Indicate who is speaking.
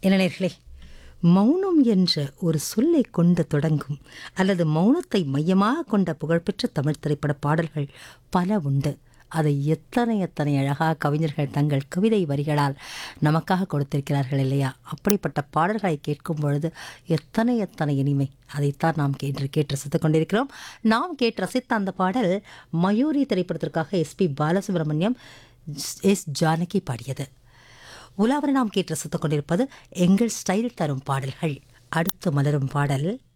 Speaker 1: என்ன நேர்களே மௌனம் என்ற ஒரு சொல்லை கொண்டு தொடங்கும் அல்லது மௌனத்தை மையமாக கொண்ட புகழ்பெற்ற தமிழ் திரைப்பட பாடல்கள் பல உண்டு அதை எத்தனை எத்தனை அழகாக கவிஞர்கள் தங்கள் கவிதை வரிகளால் நமக்காக கொடுத்திருக்கிறார்கள் இல்லையா அப்படிப்பட்ட பாடல்களை கேட்கும் பொழுது எத்தனை எத்தனை இனிமை அதைத்தான் நாம் கேட்டு கேட்டு ரசித்துக் கொண்டிருக்கிறோம் நாம் கேட்டு ரசித்த அந்த பாடல் மயூரி திரைப்படத்திற்காக எஸ்பி பாலசுப்ரமணியம் எஸ் ஜானகி பாடியது உலாவரை நாம் கேட்டு ரசித்துக் கொண்டிருப்பது எங்கள் ஸ்டைல் தரும் பாடல்கள் அடுத்து மலரும் பாடல்